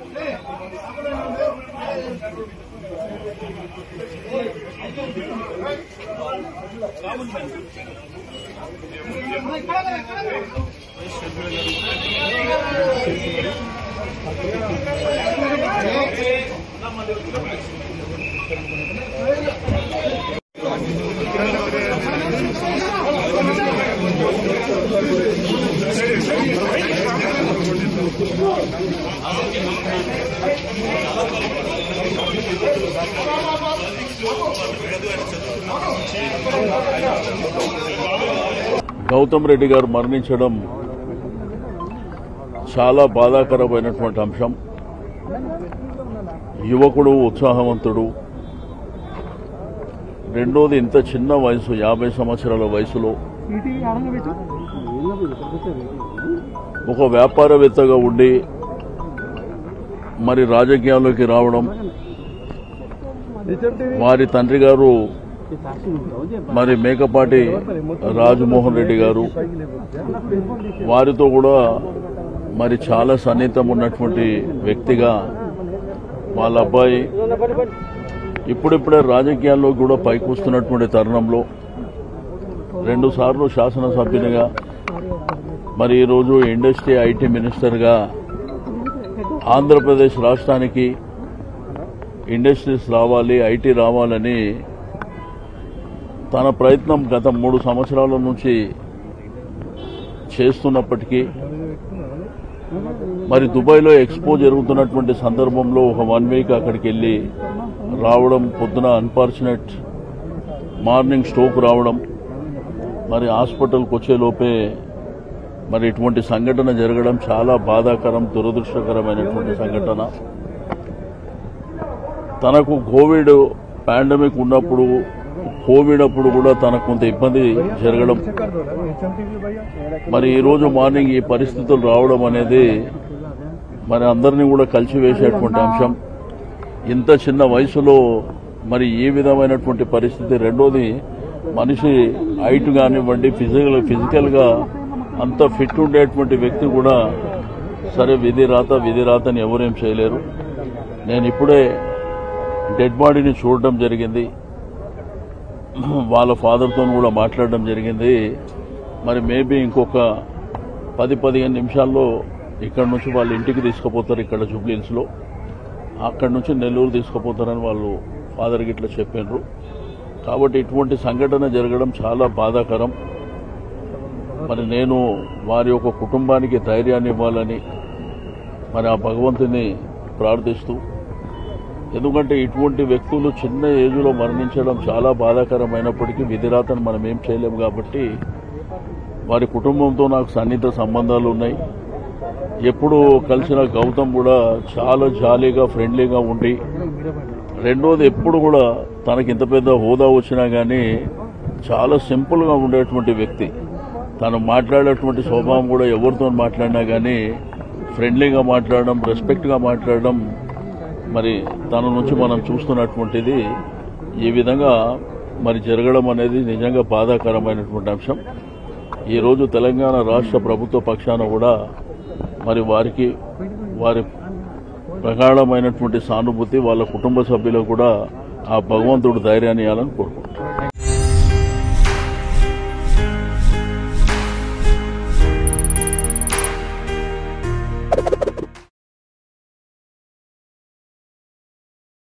గౌతమ్ రెడ్డి గారు మరణించడం చాలా బాధాకరమైనటువంటి అంశం యువకుడు ఉత్సాహవంతుడు రెండోది ఇంత చిన్న వయసు యాభై సంవత్సరాల వయసులో ఒక వ్యాపారవేత్తగా ఉండి మరి రాజకీయాల్లోకి రావడం వారి తండ్రి గారు మరి మేకపాటి రాజమోహన్ రెడ్డి గారు వారితో కూడా మరి చాలా సన్నిహితం ఉన్నటువంటి వ్యక్తిగా వాళ్ళ అబ్బాయి ఇప్పుడిప్పుడే రాజకీయాల్లో కూడా పైకి వస్తున్నటువంటి తరుణంలో రెండు సార్లు శాసనసభ్యునిగా మరి ఈరోజు ఇండస్ట్రీ ఐటీ మినిస్టర్గా ఆంధ్రప్రదేశ్ రాష్ట్రానికి ఇండస్ట్రీస్ రావాలి ఐటీ రావాలని తన ప్రయత్నం గత మూడు సంవత్సరాల నుంచి చేస్తున్నప్పటికీ మరి దుబాయ్లో ఎక్స్పో జరుగుతున్నటువంటి సందర్భంలో ఒక వన్ వీక్ అక్కడికి వెళ్ళి రావడం పొద్దున అన్ఫార్చునేట్ మార్నింగ్ స్ట్రోక్ రావడం మరి హాస్పిటల్కి వచ్చేలోపే మరి ఇటువంటి సంఘటన జరగడం చాలా బాధాకరం దురదృష్టకరమైనటువంటి సంఘటన తనకు కోవిడ్ పాండమిక్ ఉన్నప్పుడు కోవిడ్ అప్పుడు కూడా తనకు కొంత ఇబ్బంది జరగడం మరి ఈ రోజు మార్నింగ్ ఈ పరిస్థితులు రావడం అనేది మరి అందరినీ కూడా కలిసివేసేటువంటి అంశం ఇంత చిన్న వయసులో మరి ఏ విధమైనటువంటి పరిస్థితి రెండోది మనిషి హైట్ కానివ్వండి ఫిజికల్ ఫిజికల్గా అంత ఫిట్ ఉండేటువంటి వ్యక్తి కూడా సరే విధి రాత విధి రాతని ఎవరేం చేయలేరు నేను ఇప్పుడే డెడ్ బాడీని చూడడం జరిగింది వాళ్ళ ఫాదర్తో కూడా మాట్లాడడం జరిగింది మరి మేబీ ఇంకొక పది పదిహేను నిమిషాల్లో ఇక్కడ నుంచి వాళ్ళ ఇంటికి తీసుకుపోతారు ఇక్కడ జూబ్లీహిల్స్లో అక్కడి నుంచి నెల్లూరు తీసుకుపోతారని వాళ్ళు ఫాదర్కి ఇట్లా చెప్పినారు కాబట్టి ఇటువంటి సంఘటన జరగడం చాలా బాధాకరం మరి నేను వారి యొక్క కుటుంబానికి ధైర్యాన్ని ఇవ్వాలని మరి ఆ భగవంతుని ప్రార్థిస్తూ ఎందుకంటే ఇటువంటి వ్యక్తులు చిన్న ఏజ్లో మరణించడం చాలా బాధాకరమైనప్పటికీ విధిరాతను మనం ఏం చేయలేము కాబట్టి వారి కుటుంబంతో నాకు సన్నిహిత సంబంధాలు ఉన్నాయి ఎప్పుడు కలిసిన గౌతమ్ కూడా చాలా జాలీగా ఫ్రెండ్లీగా ఉండి రెండోది ఎప్పుడు కూడా తనకి ఇంత పెద్ద హోదా వచ్చినా కానీ చాలా సింపుల్గా ఉండేటువంటి వ్యక్తి తను మాట్లాడేటువంటి స్వభావం కూడా ఎవరితో మాట్లాడినా కానీ ఫ్రెండ్లీగా మాట్లాడడం రెస్పెక్ట్గా మాట్లాడడం మరి తన నుంచి మనం చూస్తున్నటువంటిది ఈ విధంగా మరి జరగడం అనేది నిజంగా బాధాకరమైనటువంటి అంశం ఈరోజు తెలంగాణ రాష్ట్ర ప్రభుత్వ పక్షాన కూడా మరి వారికి వారి ప్రగాఢమైనటువంటి సానుభూతి వాళ్ళ కుటుంబ సభ్యులకు కూడా ఆ భగవంతుడు ధైర్యాన్ని ఇవ్వాలని కోరుకుంటున్నాను